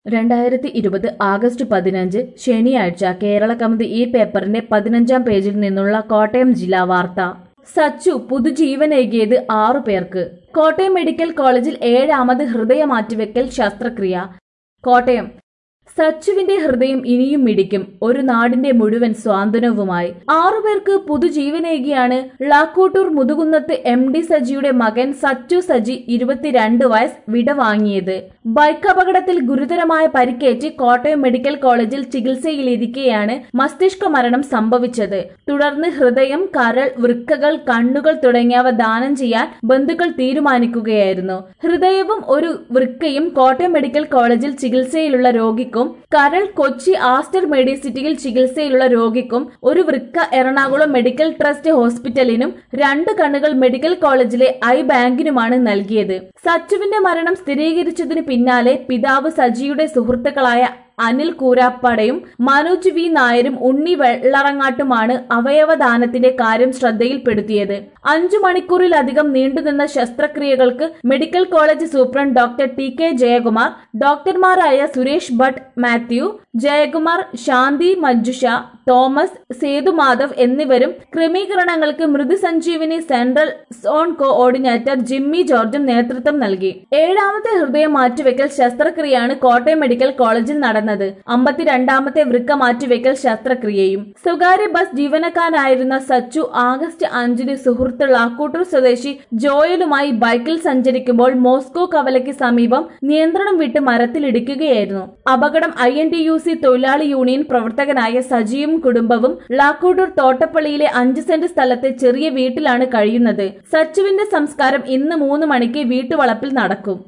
രണ്ടായിരത്തി ഇരുപത് ആഗസ്റ്റ് പതിനഞ്ച് ശനിയാഴ്ച കേരള കൗമുദി ഈ പേപ്പറിന്റെ പതിനഞ്ചാം പേജിൽ നിന്നുള്ള കോട്ടയം ജില്ലാ വാർത്ത സച്ചു പുതുജീവനേകിയത് ആറു പേർക്ക് കോട്ടയം മെഡിക്കൽ കോളേജിൽ ഏഴാമത് ഹൃദയ മാറ്റിവെക്കൽ ശസ്ത്രക്രിയ കോട്ടയം സച്ചുവിന്റെ ഹൃദയം ഇനിയും മിടിക്കും ഒരു നാടിന്റെ മുഴുവൻ സ്വാന്തനവുമായി ആറുപേർക്ക് പുതുജീവനേകിയാണ് ളാക്കൂട്ടൂർ മുതുകുന്നത്ത് എം ഡി സജിയുടെ മകൻ സച്ചു സജി ഇരുപത്തിരണ്ട് വയസ്സ് വിടവാങ്ങിയത് ബൈക്ക് അപകടത്തിൽ ഗുരുതരമായ പരിക്കേറ്റ് കോട്ടയം മെഡിക്കൽ കോളേജിൽ ചികിത്സയിലിരിക്കെയാണ് മസ്തിഷ്ക മരണം സംഭവിച്ചത് തുടർന്ന് ഹൃദയം കരൾ വൃക്കകൾ കണ്ണുകൾ തുടങ്ങിയവ ദാനം ചെയ്യാൻ ബന്ധുക്കൾ തീരുമാനിക്കുകയായിരുന്നു ഹൃദയവും ഒരു വൃക്കയും കോട്ടയം മെഡിക്കൽ കോളേജിൽ ചികിത്സയിലുള്ള രോഗിക്കും കരൾ കൊച്ചി ആസ്റ്റർ മെഡിസിറ്റിയിൽ ചികിത്സയിലുള്ള രോഗിക്കും ഒരു വൃക്ക എറണാകുളം മെഡിക്കൽ ട്രസ്റ്റ് ഹോസ്പിറ്റലിനും രണ്ട് കണ്ണുകൾ മെഡിക്കൽ കോളേജിലെ ഐ ബാങ്കിനുമാണ് നൽകിയത് സച്ചുവിന്റെ മരണം സ്ഥിരീകരിച്ചതിന് പിന്നാലെ പിതാവ് സജിയുടെ സുഹൃത്തുക്കളായ അനിൽ കൂരാപ്പടയും മനോജ് വി നായരും ഉണ്ണി വെള്ളറങ്ങാട്ടുമാണ് അവയവദാനത്തിന്റെ കാര്യം ശ്രദ്ധയിൽപ്പെടുത്തിയത് അഞ്ചു മണിക്കൂറിലധികം നീണ്ടുനിന്ന ശസ്ത്രക്രിയകൾക്ക് medical college superintendent doctor T K Jayakumar ഡോക്ടർമാരായ സുരേഷ് ഭട്ട് മാത്യു ജയകുമാർ ശാന്തി മഞ്ജുഷ തോമസ് സേതുമാധവ് എന്നിവരും ക്രമീകരണങ്ങൾക്ക് Mrudusanjeevini central zone coordinator Jimmy ജോർജും നേതൃത്വം നൽകി ഏഴാമത്തെ ഹൃദയ മാറ്റിവെക്കൽ ശസ്ത്രക്രിയയാണ് കോട്ടയം മെഡിക്കൽ കോളേജിൽ നടന്നത് അമ്പത്തിരണ്ടാമത്തെ വൃക്ക മാറ്റിവെക്കൽ ശസ്ത്രക്രിയയും സ്വകാര്യ ബസ് ജീവനക്കാരനായിരുന്ന സച്ചു ആഗസ്റ്റ് അഞ്ചിന് സുഹൃത്ത് ളാക്കൂട്ടൂർ സ്വദേശി ജോയലുമായി ബൈക്കിൽ സഞ്ചരിക്കുമ്പോൾ മോസ്കോ കവലയ്ക്ക് സമീപം നിയന്ത്രണം വിട്ട് മരത്തിലിടിക്കുകയായിരുന്നു അപകടം I N T U C തൊഴിലാളി യൂണിയൻ പ്രവർത്തകനായ സജിയും കുടുംബവും ലാക്കൂട്ടൂർ തോട്ടപ്പള്ളിയിലെ അഞ്ച് സെന്റ് സ്ഥലത്തെ ചെറിയ വീട്ടിലാണ് കഴിയുന്നത് സച്ചുവിന്റെ സംസ്കാരം ഇന്ന് മൂന്ന് മണിക്ക് വീട്ടുവളപ്പിൽ നടക്കും